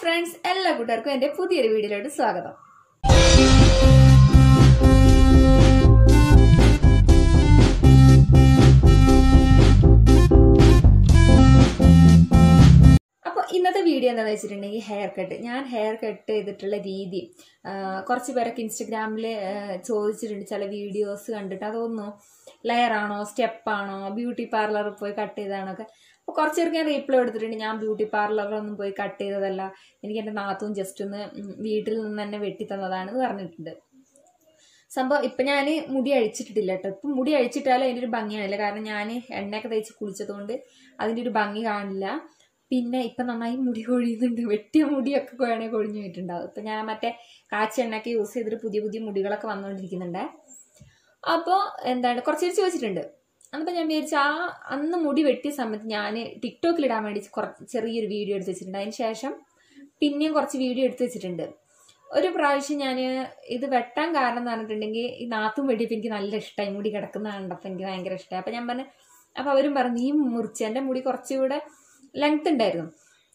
friends എല്ലാ കൂട്ടുകാർക്കും എൻ്റെ പുതിയൊരു വീഡിയോയിലോട്ട് സ്വാഗതം അപ്പോൾ ഇന്നത്തെ വീഡിയോ എന്താണെന്ന് വെച്ചിട്ടുണ്ടെങ്കിൽ ഹെയർ കട്ട് ഞാൻ ഹെയർ കട്ട് ചെയ്തിട്ടുള്ള രീതി ആ, കുറച്ച് പേരൊക്കെ ഇൻസ്റ്റഗ്രാമിൽ ചോദിച്ചിട്ടുണ്ട് ചില വീഡിയോസ് കണ്ടിട്ട് അതൊന്നു ലെയർ ആണോ സ്റ്റെപ്പാണോ ബ്യൂട്ടി പാർലറിൽ പോയി കട്ട് ചെയ്താണോ ഒക്കെ അപ്പോൾ കുറച്ച് പേർക്ക് ഞാൻ റീപ്ലൈ എടുത്തിട്ടുണ്ട് ഞാൻ ബ്യൂട്ടി പാർലറിലൊന്നും പോയി കട്ട് ചെയ്തതല്ല എനിക്ക് എൻ്റെ നാത്തും ജസ്റ്റ് ഒന്ന് ഉം, വീട്ടിൽ നിന്ന് തന്നെ വെട്ടി തന്നതാണെന്ന് പറഞ്ഞിട്ടുണ്ട് സംഭവം ഇപ്പം ഞാൻ മുടി അഴിച്ചിട്ടില്ല കേട്ടോ ഇപ്പം മുടി അഴിച്ചിട്ടാലും അതിൻ്റെ ഒരു ഭംഗി കാണില്ല കാരണം ഞാൻ എണ്ണയൊക്കെ തേച്ച് കുളിച്ചതുകൊണ്ട് അതിൻ്റെ ഒരു ഭംഗി കാണില്ല പിന്നെ ഇപ്പം നന്നായി മുടി കൊഴിയുന്നുണ്ട് വെട്ടിയ മുടിയൊക്കെ വേണേൽ കൊഴിഞ്ഞു പോയിട്ടുണ്ടാവും ഇപ്പം ഞാൻ മറ്റേ കാച്ചി എണ്ണയൊക്കെ യൂസ് ചെയ്തിട്ട് പുതിയ പുതിയ മുടികളൊക്കെ വന്നുകൊണ്ടിരിക്കുന്നുണ്ട് അപ്പോൾ എന്താണ് കുറച്ച് പേര് ചോദിച്ചിട്ടുണ്ട് എന്നിട്ട് ഞാൻ വിചാരിച്ചു ആ അന്ന് മുടി വെട്ടിയ സമയത്ത് ഞാൻ ടിക്ടോക്കിൽ ഇടാൻ വേണ്ടി കുറച്ച് ചെറിയൊരു വീഡിയോ എടുത്ത് വെച്ചിട്ടുണ്ട് അതിന് ശേഷം പിന്നെയും കുറച്ച് വീഡിയോ എടുത്ത് വെച്ചിട്ടുണ്ട് ഒരു പ്രാവശ്യം ഞാൻ ഇത് വെട്ടാൻ കാരണം എന്ന് പറഞ്ഞിട്ടുണ്ടെങ്കിൽ ഈ നാത്തും വെട്ടിയപ്പോൾ എനിക്ക് നല്ല ഇഷ്ടമായി മുടി കിടക്കുന്ന കണ്ടപ്പോൾ എനിക്ക് ഭയങ്കര ഇഷ്ടമായി അപ്പം ഞാൻ പറഞ്ഞു അപ്പം അവരും പറഞ്ഞു നീ മുറിച്ച് എൻ്റെ മുടി കുറച്ചുകൂടെ ലെങ്ത് ഉണ്ടായിരുന്നു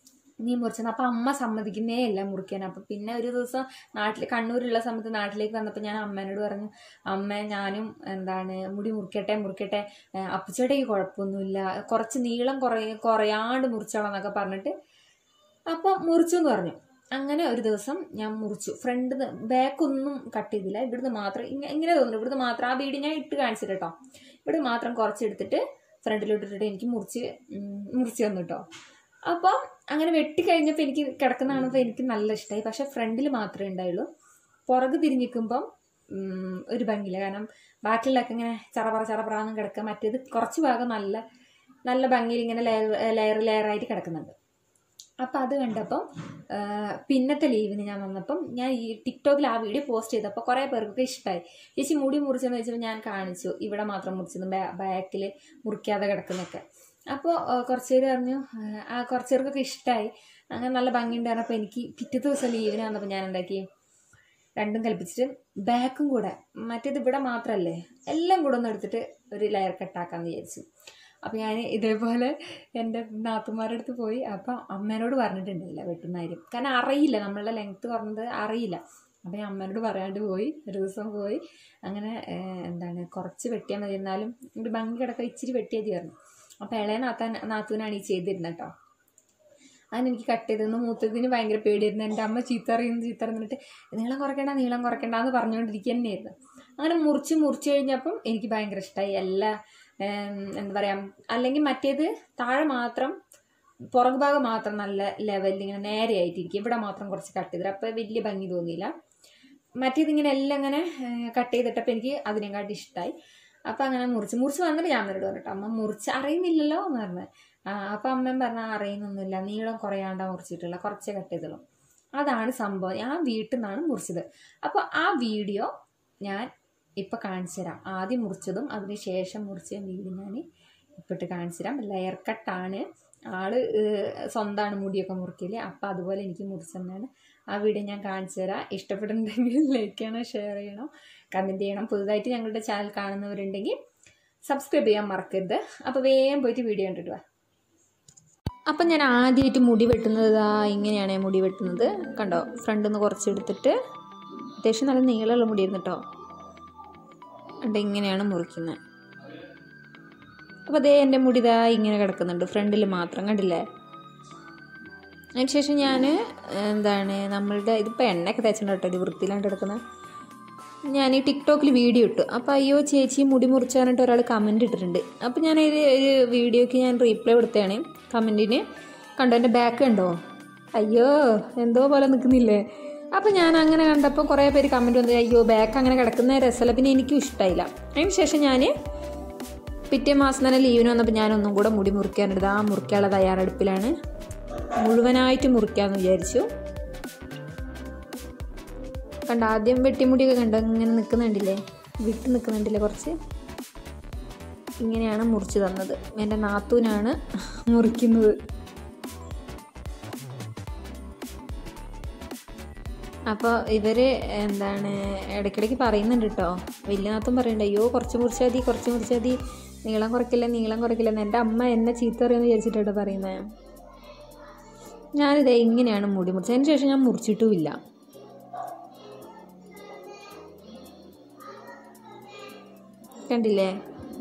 നീ മുറിച്ചെന്ന് അപ്പം അമ്മ സമ്മതിക്കുന്നേ ഇല്ല മുറിക്കാൻ അപ്പം പിന്നെ ഒരു ദിവസം നാട്ടിൽ കണ്ണൂരുള്ള സമയത്ത് നാട്ടിലേക്ക് വന്നപ്പോൾ ഞാൻ അമ്മേനോട് പറഞ്ഞു അമ്മ ഞാനും എന്താണ് മുടി മുറിക്കട്ടെ മുറിക്കട്ടെ ഏഹ് അപ്പച്ചേട്ടയ്ക്ക് കുഴപ്പമൊന്നുമില്ല കുറച്ച് നീളം കുറയ കുറയാണ്ട് മുറിച്ചോളാം എന്നൊക്കെ പറഞ്ഞിട്ട് അപ്പോൾ മുറിച്ചു എന്ന് പറഞ്ഞു അങ്ങനെ ഒരു ദിവസം ഞാൻ മുറിച്ചു ഫ്രണ്ട് ബാക്കൊന്നും കട്ട് ചെയ്തില്ല ഇവിടുന്ന് മാത്രം ഇങ്ങനെ ഇങ്ങനെ തോന്നുന്നു ഇവിടുന്ന് മാത്രം ആ വീട് ഞാൻ ഇട്ട് കാണിച്ചിട്ട് കേട്ടോ ഇവിടെ മാത്രം കുറച്ചെടുത്തിട്ട് ഫ്രണ്ടിലോട്ട് ഇട്ടിട്ട് എനിക്ക് മുറിച്ച് ഉം, മുറിച്ച് തന്നു കേട്ടോ അപ്പോൾ അങ്ങനെ വെട്ടി കഴിഞ്ഞപ്പോൾ എനിക്ക് കിടക്കുന്ന കാണുമ്പോൾ എനിക്ക് നല്ല ഇഷ്ടമായി പക്ഷെ ഫ്രണ്ടിൽ മാത്രമേ ഉണ്ടായുള്ളൂ പുറക് തിരിഞ്ഞിക്കുമ്പം ഉം, ഒരു ഭംഗിയില്ല കാരണം ബാക്കിയുള്ളതൊക്കെ ഇങ്ങനെ ചറപറ ചറപറാന്നും കിടക്കുക മറ്റേത് കുറച്ച് ഭാഗം നല്ല നല്ല ഭംഗിയിൽ ഇങ്ങനെ ലെയർ ലെയർ ലെയറായിട്ട് കിടക്കുന്നുണ്ട് അപ്പം അത് കണ്ടപ്പം ആ, പിന്നത്തെ ലീവിന് ഞാൻ വന്നപ്പം ഞാൻ ഈ ടിക്ടോക്കിൽ ആ വീഡിയോ പോസ്റ്റ് ചെയ്തപ്പോൾ കുറേ പേർക്കൊക്കെ ഇഷ്ടമായി ചേച്ചി മുടി മുറിച്ചെന്ന് വെച്ചപ്പോൾ ഞാൻ കാണിച്ചു ഇവിടെ മാത്രം മുറിച്ചതും ബാക്കിൽ മുറിക്കാതെ കിടക്കുന്നൊക്കെ അപ്പോൾ കുറച്ച് പേര് പറഞ്ഞു ആ, ആ കുറച്ച് പേർക്കൊക്കെ ഇഷ്ടമായി അങ്ങനെ നല്ല ഭംഗിയുണ്ട് പറഞ്ഞപ്പോൾ എനിക്ക് പിറ്റേ ദിവസം ലീവിന് വന്നപ്പോൾ ഞാൻ എന്താക്കി രണ്ടും കൽപ്പിച്ചിട്ട് ബാക്കും കൂടെ മറ്റേത് ഇവിടെ മാത്രമല്ലേ എല്ലാം കൂടെ ഒന്ന് എടുത്തിട്ട് ഒരു ലെയർ കട്ടാക്കാമെന്ന് വിചാരിച്ചു അപ്പോൾ ഞാൻ ഇതേപോലെ എൻ്റെ നാത്തുമാരുടെ അടുത്ത് പോയി അപ്പോൾ അമ്മേനോട് പറഞ്ഞിട്ടുണ്ടായില്ല വെട്ടുന്ന കാര്യം കാരണം അറിയില്ല നമ്മളുടെ ലെങ്ത്ത് കുറഞ്ഞത് അറിയില്ല അപ്പോൾ ഞാൻ അമ്മേനോട് പറയാണ്ട് പോയി ഒരു ദിവസം പോയി അങ്ങനെ ഏഹ്, എന്താണ് കുറച്ച് വെട്ടിയാൽ മതി എന്നാലും ഒരു ഭംഗി കിടക്കുക ഇച്ചിരി വെട്ടിയാൽ തീർന്നു അപ്പോൾ ഇളയ നാത്താൻ നാത്തൂനാണ് ഈ ചെയ്തിരുന്നത് കേട്ടോ അതിനെനിക്ക് കട്ട് ചെയ്തെന്ന് മൂത്തതിന് ഭയങ്കര പേടിയായിരുന്നു എൻ്റെ അമ്മ ചീത്ത അറിയുന്നു ചീത്ത അറിഞ്ഞിട്ട് നീളം കുറയ്ക്കണ്ട നീളം കുറയ്ക്കണ്ട എന്ന് പറഞ്ഞുകൊണ്ടിരിക്കുക തന്നെയായിരുന്നു അങ്ങനെ മുറിച്ച് മുറിച്ച് കഴിഞ്ഞപ്പം എനിക്ക് ഭയങ്കര ഇഷ്ടമായി എല്ലാ ഏം, എന്താ പറയുക അല്ലെങ്കിൽ മറ്റേത് താഴെ മാത്രം പുറകു ഭാഗം മാത്രം നല്ല ലെവലിൽ ഇങ്ങനെ നേരെ ആയിട്ടിരിക്കും ഇവിടെ മാത്രം കുറച്ച് കട്ട് ചെയ്തിട്ട് അപ്പോൾ വലിയ ഭംഗി തോന്നിയില്ല മറ്റേത് ഇങ്ങനെ എല്ലാം ഇങ്ങനെ കട്ട് ചെയ്തിട്ടപ്പോൾ എനിക്ക് അതിനെക്കാട്ടി ഇഷ്ടമായി അപ്പം അങ്ങനെ മുറിച്ച് മുറിച്ച് വന്നിട്ട് ഞാൻ അവരോട് പറഞ്ഞിട്ട് അമ്മ മുറിച്ച് അറിയുന്നില്ലല്ലോ എന്ന് പറഞ്ഞു ആ, അപ്പം അമ്മയും പറഞ്ഞാൽ അറിയുന്നൊന്നുമില്ല നീളം കുറയാണ്ടാ മുറിച്ചിട്ടുള്ള കുറച്ചേ കട്ട് ചെയ്തുള്ളൂ അതാണ് സംഭവം ഞാൻ വീട്ടിൽ നിന്നാണ് മുറിച്ചത് അപ്പോൾ ആ വീഡിയോ ഞാൻ ഇപ്പം കാണിച്ചു തരാം ആദ്യം മുറിച്ചതും അതിന് ശേഷം മുറിച്ച വീഡിയോ ഞാൻ ഇപ്പം ഇട്ട് കാണിച്ചു തരാം ലെയർ കട്ടാണ് ആള് ഏഹ്, സ്വന്തമാണ് മുടിയൊക്കെ മുറിക്കല് അപ്പം അതുപോലെ എനിക്ക് മുറിച്ചെന്നാണ് ആ വീഡിയോ ഞാൻ കാണിച്ചു തരാം ഇഷ്ടപ്പെട്ടിട്ടുണ്ടെങ്കിൽ ലൈക്ക് ചെയ്യണം ഷെയർ ചെയ്യണം കമൻറ്റ് ചെയ്യണം പുതുതായിട്ട് ഞങ്ങളുടെ ചാനൽ കാണുന്നവരുണ്ടെങ്കിൽ സബ്സ്ക്രൈബ് ചെയ്യാൻ മറക്കരുത് അപ്പോൾ വേഗം പോയിട്ട് വീഡിയോ കണ്ടിട്ട് വാ അപ്പം ഞാൻ ആദ്യമായിട്ട് മുടി വെട്ടുന്നത് ഇതാ ഇങ്ങനെയാണ് ഞാൻ മുടി വെട്ടുന്നത് കണ്ടോ ഫ്രണ്ടിൽ നിന്ന് കുറച്ചെടുത്തിട്ട് അത്യാവശ്യം നല്ല നീളമുള്ള മുടിയായിരുന്നു കേട്ടോ കണ്ടോ ഇങ്ങനെയാണ് മുറിക്കുന്നത് അപ്പോൾ അതേ എൻ്റെ മുടി ഇതാ ഇങ്ങനെ കിടക്കുന്നുണ്ട് ഫ്രണ്ടിൽ മാത്രം കണ്ടില്ലേ അതിനുശേഷം ഞാൻ എന്താണ് നമ്മളുടെ ഇതിപ്പോൾ എണ്ണയൊക്കെ തേച്ചിട്ടുണ്ട് കേട്ടോ ഇത് വൃത്തിയിലാണ്ട് കിടക്കുന്നത് ഞാൻ ഈ ടിക്ടോക്കിൽ വീഡിയോ ഇട്ടു അപ്പോൾ അയ്യോ ചേച്ചി മുടി മുറിച്ച് പറഞ്ഞിട്ട് ഒരാൾ കമൻറ്റ് ഇട്ടിട്ടുണ്ട് അപ്പോൾ ഞാൻ ഒരു ഒരു വീഡിയോയ്ക്ക് ഞാൻ റീപ്ലൈ കൊടുത്തതാണ് കമൻറ്റിന് കണ്ടോ എൻ്റെ ബാക്ക് കണ്ടോ അയ്യോ എന്തോ പോലെ നിൽക്കുന്നില്ലേ അപ്പോൾ ഞാൻ അങ്ങനെ കണ്ടപ്പോൾ കുറേ പേര് കമൻറ്റ് വന്നു അയ്യോ ബാക്ക് അങ്ങനെ കിടക്കുന്ന രസമല്ല പിന്നെ എനിക്കും ഇഷ്ടമായില്ല അതിന് ശേഷം ഞാൻ പിറ്റേ മാസം തന്നെ ലീവിന് വന്നപ്പോൾ ഞാനൊന്നും കൂടെ മുടി മുറിക്കാനെടുത്ത് ആ മുറിക്കാനുള്ള തയ്യാറെടുപ്പിലാണ് മുഴുവനായിട്ട് മുറിക്കാമെന്ന് വിചാരിച്ചു കണ്ട ആദ്യം വെട്ടിമുടിയൊക്കെ കണ്ടോ ഇങ്ങനെ നിൽക്കുന്നുണ്ടില്ലേ വിട്ട് നിൽക്കുന്നുണ്ടില്ലേ കുറച്ച് ഇങ്ങനെയാണ് മുറിച്ച് തന്നത് എൻ്റെ നാത്തൂനാണ് മുറിക്കുന്നത് അപ്പോൾ ഇവർ എന്താണ് ഇടയ്ക്കിടയ്ക്ക് പറയുന്നുണ്ട് കേട്ടോ വലിയ നാത്തും പറയുന്നുണ്ട് അയ്യോ കുറച്ച് മുറിച്ചാൽ മതി കുറച്ച് മുറിച്ചാൽ മതി നീളം കുറയ്ക്കില്ല നീളം കുറയ്ക്കില്ല എന്ന് എൻ്റെ അമ്മ എന്നെ ചീത്ത അറിയാമെന്ന് വിചാരിച്ചിട്ടാണ് പറയുന്നത് ഞാനിത് ഇങ്ങനെയാണ് മുടി മുറിച്ചത് അതിന് ശേഷം ഞാൻ മുറിച്ചിട്ടുമില്ല കണ്ടില്ലേ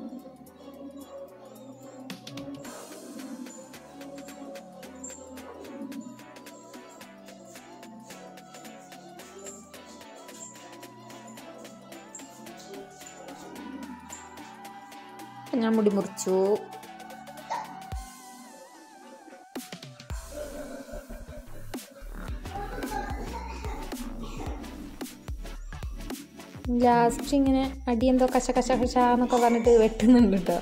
ഞാൻ മുടി മുറിച്ചു ലാസ്റ്റ് ഇങ്ങനെ അടി എന്തോ കശ കശ കശ എന്നൊക്കെ പറഞ്ഞിട്ട് വെട്ടുന്നുണ്ട് കേട്ടോ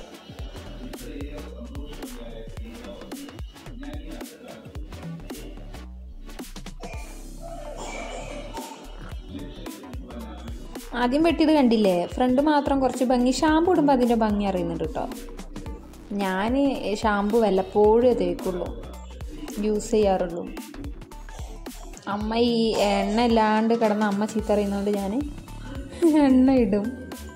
ആദ്യം വെട്ടിയത് കണ്ടില്ലേ ഫ്രണ്ട് മാത്രം കുറച്ച് ഭംഗി ഷാമ്പു ഇടുമ്പോൾ അതിൻ്റെ ഭംഗി അറിയുന്നുണ്ട് കേട്ടോ ഞാൻ ഷാമ്പു വല്ലപ്പോഴും തേക്കുള്ളൂ യൂസ് ചെയ്യാറുള്ളൂ അമ്മ ഈ എണ്ണ ഇല്ലാണ്ട് കിടന്ന അമ്മ ചീത്ത അറിയുന്നതുകൊണ്ട് ഞാൻ എണ്ണ ഇടും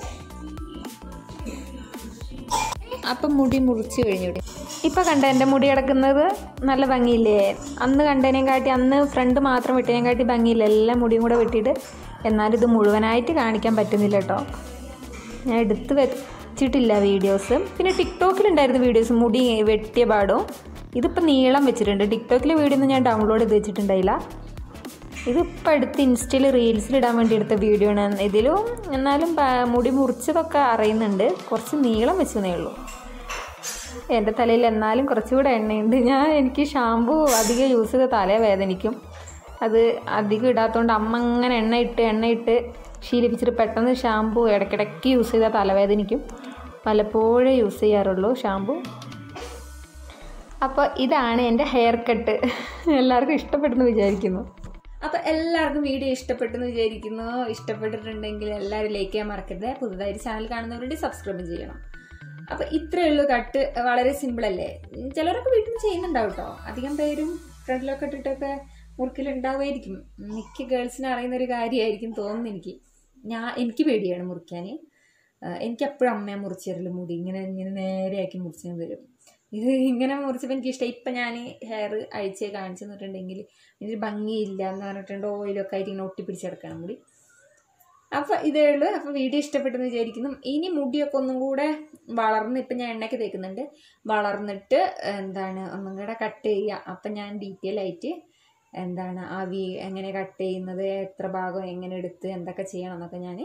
അപ്പം മുടി മുറിച്ച് കഴിഞ്ഞു ഇപ്പം കണ്ട എൻ്റെ മുടി കിടക്കുന്നത് നല്ല ഭംഗിയില്ലേ അന്ന് കണ്ടതിനേം കാട്ടി അന്ന് ഫ്രണ്ട് മാത്രം വെട്ടിനേം കാട്ടി ഭംഗിയില്ല എല്ലാ മുടിയും കൂടെ വെട്ടിയിട്ട് എന്നാലും ഇത് മുഴുവനായിട്ട് കാണിക്കാൻ പറ്റുന്നില്ല കേട്ടോ ഞാൻ എടുത്ത് വെച്ചിട്ടില്ല വീഡിയോസ് പിന്നെ ടിക്ടോക്കിലുണ്ടായിരുന്നു വീഡിയോസ് മുടി വെട്ടിയ പാടും ഇതിപ്പോൾ നീളം വെച്ചിട്ടുണ്ട് ടിക്ടോക്കിലെ വീഡിയോ ഒന്നും ഞാൻ ഡൗൺലോഡ് ചെയ്ത് വെച്ചിട്ടുണ്ടായില്ല ഇതിപ്പോൾ എടുത്ത് ഇൻസ്റ്റയിൽ റീൽസിൽ ഇടാൻ വേണ്ടി എടുത്ത വീഡിയോ ആണ് ഇതിലും എന്നാലും പ- മുടി മുറിച്ചതൊക്കെ അറിയുന്നുണ്ട് കുറച്ച് നീളം വെച്ചതേ ഉള്ളൂ എൻ്റെ തലയിൽ എന്നാലും കുറച്ചുകൂടെ എണ്ണയുണ്ട് ഞാൻ എനിക്ക് ഷാമ്പു അധികം യൂസ് ചെയ്ത തല വേദനിക്കും അത് അധികം ഇടാത്തതുകൊണ്ട് അമ്മ അങ്ങനെ എണ്ണ ഇട്ട് എണ്ണ ഇട്ട് ശീലിപ്പിച്ചിട്ട് പെട്ടെന്ന് ഷാമ്പു ഇടയ്ക്കിടയ്ക്ക് യൂസ് ചെയ്താൽ തലവേദനിക്കും പലപ്പോഴേ യൂസ് ചെയ്യാറുള്ളൂ ഷാമ്പു അപ്പോൾ ഇതാണ് എൻ്റെ ഹെയർ കട്ട് എല്ലാവർക്കും ഇഷ്ടപ്പെട്ടെന്ന് വിചാരിക്കുന്നു അപ്പോൾ എല്ലാവർക്കും വീഡിയോ ഇഷ്ടപ്പെട്ടെന്ന് വിചാരിക്കുന്നു ഇഷ്ടപ്പെട്ടിട്ടുണ്ടെങ്കിൽ എല്ലാവരും ലൈക്ക് ചെയ്യാൻ മറക്കരുത് പുതുതായിട്ട് ചാനൽ കാണുന്നവരുണ്ടെങ്കിൽ സബ്സ്ക്രൈബ് ചെയ്യണം അപ്പോൾ ഇത്രയേ ഉള്ളൂ കട്ട് വളരെ സിമ്പിൾ അല്ലേ ഉം, ചിലരൊക്കെ വീട്ടിൽ നിന്ന് ചെയ്യുന്നുണ്ടാവും കേട്ടോ അധികം പേരും ഫ്രണ്ടിലൊക്കെ ഇട്ടിട്ടൊക്കെ മുറുക്കിലുണ്ടാവുമായിരിക്കും മിക്ക ഗേൾസിന് അറിയുന്ന ഒരു കാര്യമായിരിക്കും തോന്നുന്നു എനിക്ക് ഞാൻ എനിക്ക് പേടിയാണ് മുറിക്കാൻ എനിക്ക് എപ്പോഴും അമ്മയെ മുറിച്ച് തരല് മുടി ഇങ്ങനെ ഇങ്ങനെ നേരെയാക്കി മുറിച്ചു തരും ഇത് ഇങ്ങനെ മുറിച്ചപ്പോൾ എനിക്ക് ഇഷ്ടം ഇപ്പം ഞാൻ ഹെയർ അഴിച്ച് കാണിച്ചു തന്നിട്ടുണ്ടെങ്കിൽ ഇതിന് ഭംഗിയില്ല എന്ന് പറഞ്ഞിട്ടുണ്ട് ഓയിലൊക്കെ ആയിട്ട് ഇങ്ങനെ ഒട്ടിപ്പിടിച്ച് കിടക്കണം മുടി അപ്പോൾ ഇതേ ഉള്ളൂ അപ്പോൾ വീഡിയോ ഇഷ്ടപ്പെട്ടെന്ന് വിചാരിക്കുന്നു ഇനി മുടിയൊക്കെ ഒന്നും കൂടെ വളർന്ന് ഇപ്പം ഞാൻ എണ്ണയ്ക്ക് തേക്കുന്നുണ്ട് വളർന്നിട്ട് എന്താണ് ഒന്നും കൂടെ കട്ട് ചെയ്യുക അപ്പം ഞാൻ ഡീറ്റെയിൽ ആയിട്ട് എന്താണ് ആ വീ എങ്ങനെ കട്ട് ചെയ്യുന്നത് എത്ര ഭാഗം എങ്ങനെ എടുത്ത് എന്തൊക്കെ ചെയ്യണം എന്നൊക്കെ ഞാൻ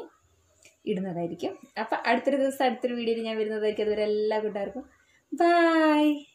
ഇടുന്നതായിരിക്കും അപ്പം അടുത്തൊരു ദിവസം അടുത്തൊരു വീഡിയോയിൽ ഞാൻ വരുന്നതായിരിക്കും അതുവരെ എല്ലാ കൂട്ടുകാർക്കും ബൈ